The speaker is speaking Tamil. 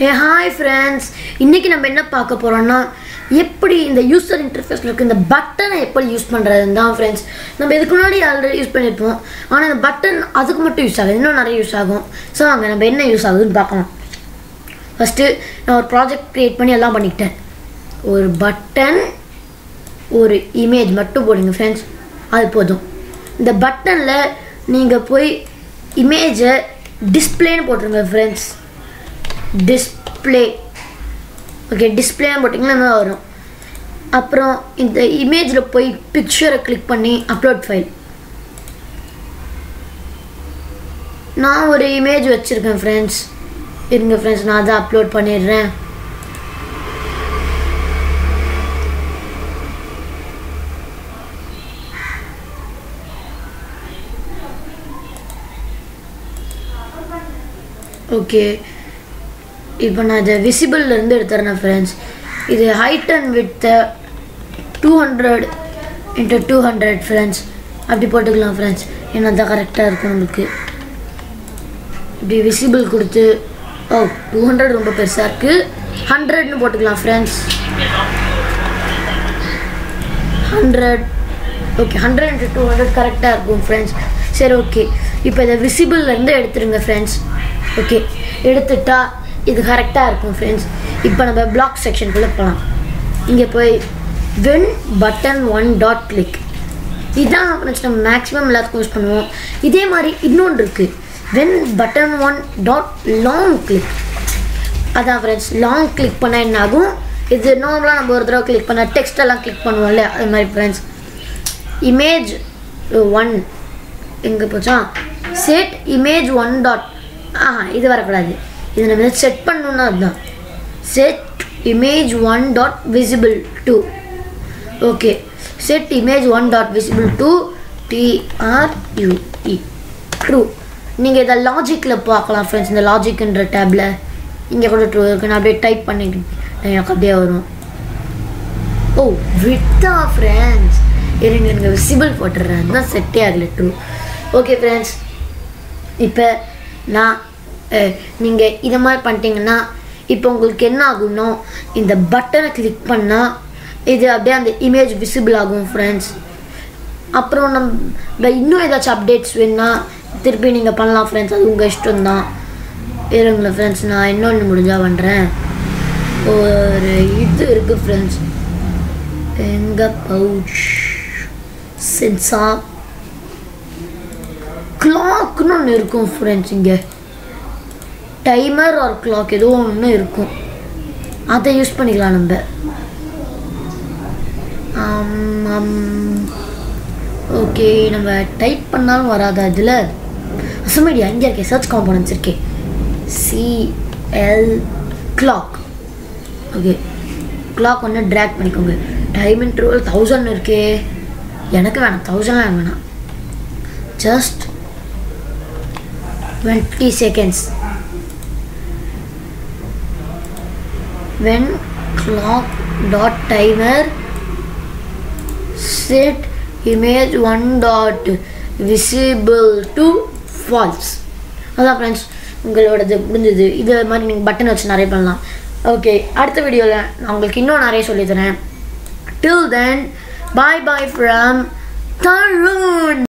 ஏ ஹாய் ஃப்ரெண்ட்ஸ் இன்றைக்கி நம்ம என்ன பார்க்க போகிறோம்னா எப்படி இந்த யூசர் இன்டர்ஃபேஸில் இருக்க இந்த பட்டனை எப்படி யூஸ் பண்ணுறதுன்னு தான் ஃப்ரெண்ட்ஸ் நம்ம இதுக்கு முன்னாடி ஆல்ரெடி யூஸ் பண்ணியிருப்போம் ஆனால் இந்த பட்டன் அதுக்கு மட்டும் யூஸ் ஆகுது இன்னும் நிறைய யூஸ் ஆகும் ஸோ அங்கே நம்ம என்ன யூஸ் ஆகுதுன்னு பார்க்கலாம் ஃபஸ்ட்டு நான் ஒரு ப்ராஜெக்ட் க்ரியேட் பண்ணி எல்லாம் பண்ணிக்கிட்டேன் ஒரு பட்டன் ஒரு இமேஜ் மட்டும் போடுங்க ஃப்ரெண்ட்ஸ் அது போதும் இந்த பட்டனில் நீங்கள் போய் இமேஜை டிஸ்பிளேன்னு போட்டுருங்க ஃப்ரெண்ட்ஸ் டிஸ்பிளே ஓகே டிஸ்பிளேன்னு போட்டிங்கன்னா தான் வரும் அப்புறம் இந்த இமேஜில் போய் பிக்சரை கிளிக் பண்ணி அப்லோட் ஃபைல் நான் ஒரு இமேஜ் வச்சுருக்கேன் ஃப்ரெண்ட்ஸ் இருங்க ஃப்ரெண்ட்ஸ் நான் அதை அப்லோட் பண்ணிடுறேன் ஓகே இப்போ நான் இதை விசிபிள்லேருந்து எடுத்துறேன் ஃப்ரெண்ட்ஸ் இது height and width two hundred into two hundred friends அப்படி போட்டுக்கலாம் ஃப்ரெண்ட்ஸ் ஏன்னா தான் கரெக்டாக இருக்கும் நம்மளுக்கு இப்படி விசிபிள் கொடுத்து ஓ டூ ஹண்ட்ரட் ரொம்ப பெருசாக இருக்குது ஹண்ட்ரட்னு போட்டுக்கலாம் friends hundred okay hundred into two hundred கரெக்டாக இருக்கும் ஃப்ரெண்ட்ஸ் சரி ஓகே இப்போ இதை விசிபிள்லேருந்து எடுத்துருங்க ஃப்ரெண்ட்ஸ் ஓகே எடுத்துட்டா இது கரெக்டாக இருக்கும் ஃப்ரெண்ட்ஸ் இப்போ நம்ம பிளாக் செக்ஷனுக்குள்ளே போகலாம் இங்கே போய் when button one dot click இதுதான் ஃப்ரெண்ட்ஸ் நம்ம மேக்ஸிமம் எல்லாத்துக்கும் யூஸ் பண்ணுவோம் இதே மாதிரி இன்னொன்று இருக்குது when button one dot long click அதான் ஃப்ரெண்ட்ஸ் லாங் கிளிக் பண்ணால் என்ன ஆகும் இது நார்மலாக நம்ம ஒரு தடவை கிளிக் பண்ண டெக்ஸ்ட் எல்லாம் கிளிக் பண்ணுவோம்ல அது மாதிரி ஃப்ரெண்ட்ஸ் இமேஜ் ஒன் எங்கே போச்சா செட் இமேஜ் ஒன் டாட் ஆஹா இது வரக்கூடாது இது நம்ம செட் பண்ணணும்னா அதுதான் set image one dot visible to okay set image one dot visible to T R U E true நீங்கள் இதை லாஜிக்கில் பார்க்கலாம் ஃப்ரெண்ட்ஸ் இந்த லாஜிக்ன்ற டேப்பில் இங்கே கூட ட்ரூ இருக்கு நான் அப்படியே டைப் பண்ணிக்கிட்டு எனக்கு அப்படியே வரும் ஓ விட்டா ஃப்ரெண்ட்ஸ் இருங்க எனக்கு விசிபிள் போட்டுடுறேன் அதுதான் செட்டே ஆகலை ட்ரூ ஓகே ஃப்ரெண்ட்ஸ் இப்போ நான் நீங்கள் இதை மாதிரி பண்ணிட்டீங்கன்னா இப்போ உங்களுக்கு என்ன ஆகும்னா இந்த பட்டனை கிளிக் பண்ணால் இது அப்படியே அந்த இமேஜ் விசிபிள் ஆகும் ஃப்ரெண்ட்ஸ் அப்புறம் நம்ம இன்னும் ஏதாச்சும் அப்டேட்ஸ் வேணுன்னா திருப்பி நீங்கள் பண்ணலாம் ஃப்ரெண்ட்ஸ் அது உங்கள் இஷ்டம் தான் இருங்களேன் ஃப்ரெண்ட்ஸ் நான் இன்னொன்று முடிஞ்சால் பண்ணுறேன் ஒரு இது இருக்குது ஃப்ரெண்ட்ஸ் எங்கள் பவுச் சென்சா கிளாக்னு ஒன்று இருக்கும் ஃப்ரெண்ட்ஸ் இங்கே டைமர் ஆர் கிளாக் ஏதோ ஒன்று இருக்கும் அதை யூஸ் பண்ணிக்கலாம் நம்ம ஓகே நம்ம டைப் பண்ணாலும் வராதா இதில் அசமேடியா இங்கே இருக்கே சர்ச் காம்பனன்ஸ் இருக்கே சிஎல் கிளாக் ஓகே கிளாக் ஒன்று ட்ராக் பண்ணிக்கோங்க டைம் இன்டர்வல் தௌசண்ட் இருக்கே எனக்கு வேணாம் தௌசண்ட்லாம் வேணாம் just twenty seconds when clock dot timer set image 1 dot visible to false அதான் ஃப்ரெண்ட்ஸ் உங்களோடது முடிஞ்சது இது மாதிரி நீங்கள் பட்டன் வச்சு நிறைய பண்ணலாம் ஓகே அடுத்த வீடியோவில் நான் உங்களுக்கு இன்னும் நிறைய சொல்லித்தரேன் டில் தென் பாய் பாய் ஃப்ரம் தருண்